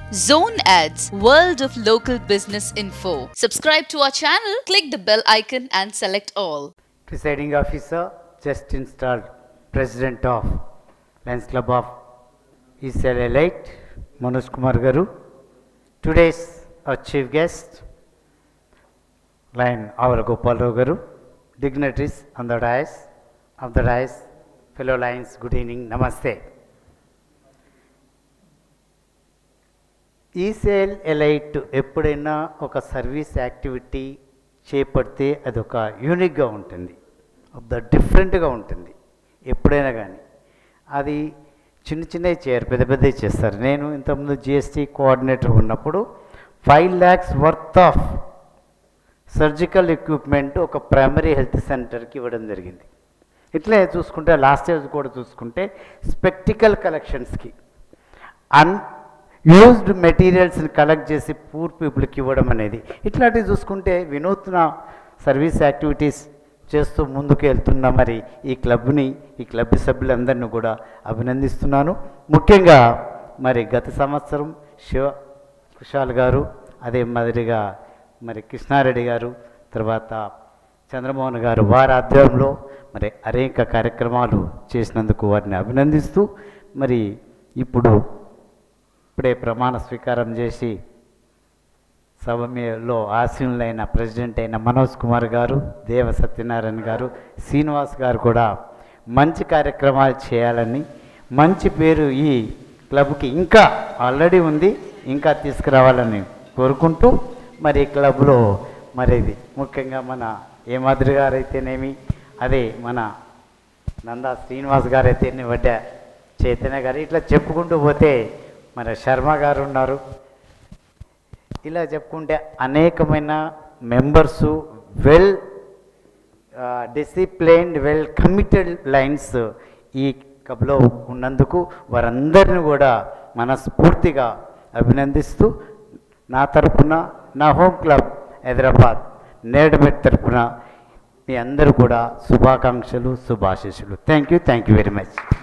Zone Ads, World of Local Business Info. Subscribe to our channel, click the bell icon and select all. Presiding officer, just installed President of Lions Club of ECL Elite, Manoj Kumar Garu. Today's our chief guest, Lion Avara Gopal Rao Garu. Dignitaries on the dais, of the dais, fellow Lions, good evening, namaste. ఈసేల్ elite ఎప్పుడైనా ఒక service activity చేపడితే అది ఒక యూనిక్గా ఉంటుంది of the డిఫరెంట్గా ఉంటుంది ఎప్పుడైనా కానీ అది చిన్న చిన్నవి చేయరు పెద్ద పెద్దవి చేస్తారు నేను ఇంతకుముందు జిఎస్టీ కోఆర్డినేటర్ ఉన్నప్పుడు five lakhs worth of surgical equipment ఒక ప్రైమరీ హెల్త్ సెంటర్కి ఇవ్వడం జరిగింది ఇట్లే చూసుకుంటే లాస్ట్ ఇయర్ కూడా చూసుకుంటే స్పెక్టికల్ కలెక్షన్స్కి అన్ యూజ్డ్ మెటీరియల్స్ని కలెక్ట్ చేసి పూర్ పీపుల్కి ఇవ్వడం అనేది ఇట్లాంటివి చూసుకుంటే వినూత్న సర్వీస్ యాక్టివిటీస్ చేస్తూ ముందుకు వెళ్తున్న మరి ఈ క్లబ్ని ఈ క్లబ్ సభ్యులందరినీ కూడా అభినందిస్తున్నాను ముఖ్యంగా మరి గత సంవత్సరం శివ కుషాల్ గారు అదే మాదిరిగా మరి కృష్ణారెడ్డి గారు తర్వాత చంద్రమోహన్ గారు వారి ఆధ్వర్యంలో మరి అనేక కార్యక్రమాలు చేసినందుకు వారిని అభినందిస్తూ మరి ఇప్పుడు ఇప్పుడే ప్రమాణ స్వీకారం చేసి సభలో ఆశీనులైన ప్రెసిడెంట్ అయిన మనోజ్ కుమార్ గారు దేవ సత్యనారాయణ గారు శ్రీనివాస్ గారు కూడా మంచి కార్యక్రమాలు చేయాలని మంచి పేరు ఈ క్లబ్కి ఇంకా ఆల్రెడీ ఉంది ఇంకా తీసుకురావాలని కోరుకుంటూ మరి ఈ క్లబ్లో మరి ఇది ముఖ్యంగా మన ఏ మాదిరి గారు అయితేనేమి అదే మన నందా శ్రీనివాస్ గారు అయితేనే వడ్డ చైతన్య గారు ఇట్లా చెప్పుకుంటూ పోతే మన శర్మ గారు ఉన్నారు ఇలా చెప్పుకుంటే అనేకమైన members well disciplined well committed Lions ఈ క్లబ్లో ఉన్నందుకు వారందరిని కూడా మనస్ఫూర్తిగా అభినందిస్తూ నా తరపున నా హోమ్ క్లబ్ హైదరాబాద్ నేడుమెట్ తరపున మీ అందరూ కూడా శుభాకాంక్షలు శుభాశీస్సులు thank you thank you very much